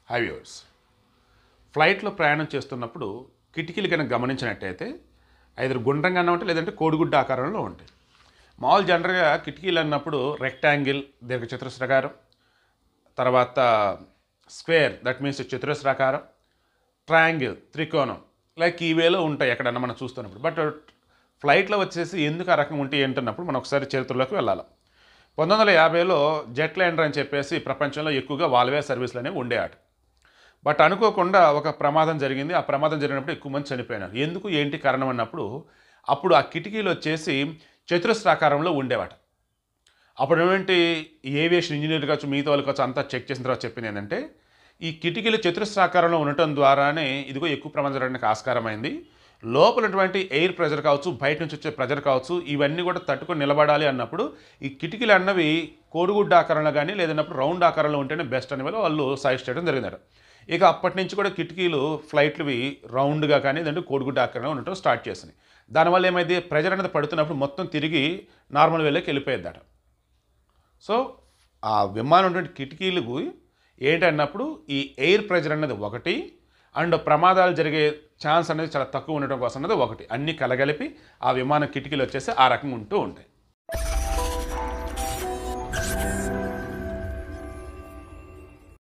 high viewers ఫ్లైట్లో ప్రయాణం చేస్తున్నప్పుడు కిటికీలు కనుక గమనించినట్టయితే ఐదు గుండ్రంగానే ఉంటాయి లేదంటే కోడిగుడ్డ ఆకారంలో ఉంటాయి మామూలు జనరల్గా కిటికీలు అన్నప్పుడు రెక్టాంగిల్ దీర్ఘచతురస్రాకారం తర్వాత స్క్వేర్ దట్ మీన్స్ చతురస్రాకారం ట్రయాంగిల్ త్రికోణం లైక్ ఈ వేలో ఉంటాయి ఎక్కడన్నా మనం చూస్తున్నప్పుడు బట్ ఫ్లైట్లో వచ్చేసి ఎందుకు ఆ రకం ఉంటాయి ఏంటన్నప్పుడు మనం ఒకసారి చరిత్రలోకి వెళ్ళాలి పంతొమ్మిది వందల యాభైలో జెట్ ల్యాండర్ అని చెప్పేసి ప్రపంచంలో ఎక్కువగా వాల్వే సర్వీసులు అనేవి ఉండేవాట బట్ అనుకోకుండా ఒక ప్రమాదం జరిగింది ఆ ప్రమాదం జరిగినప్పుడు ఎక్కువ మంది చనిపోయినారు ఎందుకు ఏంటి కారణం అన్నప్పుడు అప్పుడు ఆ కిటికీలు వచ్చేసి చతురస్రాకారంలో ఉండేవాట అప్పుడు ఏంటి ఏవియేషన్ ఇంజనీర్ కావచ్చు మిగతా వాళ్ళు కావచ్చు అంతా చెక్ చేసిన తర్వాత చెప్పింది ఏంటంటే ఈ కిటికీలు చతురస్రాకారంలో ఉండటం ద్వారానే ఇదిగో ఎక్కువ ప్రమాదం జరగడానికి ఆస్కారమైంది లోపలటువంటి ఎయిర్ ప్రెజర్ కావచ్చు బయట నుంచి వచ్చే ప్రెజర్ కావచ్చు ఇవన్నీ కూడా తట్టుకొని నిలబడాలి అన్నప్పుడు ఈ కిటికీలు అన్నవి కోడిగుడ్డ ఆకారంలో కానీ లేదన్నప్పుడు రౌండ్ ఆకారంలో ఉంటేనే బెస్ట్ అని వల్ల వాళ్ళు సజెస్ట్ చేయడం జరిగిందట ఇక అప్పటి నుంచి కూడా కిటికీలు ఫ్లైట్లువి రౌండ్గా కానీ లేదంటే కోడిగుడ్డ ఆకారంలో ఉండటం స్టార్ట్ చేసినాయి దానివల్ల ఏమైంది ప్రెజర్ అనేది పడుతున్నప్పుడు మొత్తం తిరిగి నార్మల్ వేలోకి వెళ్ళిపోయేద్దట సో ఆ విమానం ఉన్నటువంటి కిటికీలకు ఏంటన్నప్పుడు ఈ ఎయిర్ ప్రెజర్ అనేది ఒకటి అండ్ ప్రమాదాలు జరిగే ఛాన్స్ అనేది చాలా తక్కువ ఉండటం కోసం అనేది ఒకటి అన్నీ కలగలిపి ఆ విమాన కిటికీలు వచ్చేసి ఆ రకంగా ఉంటూ ఉంటాయి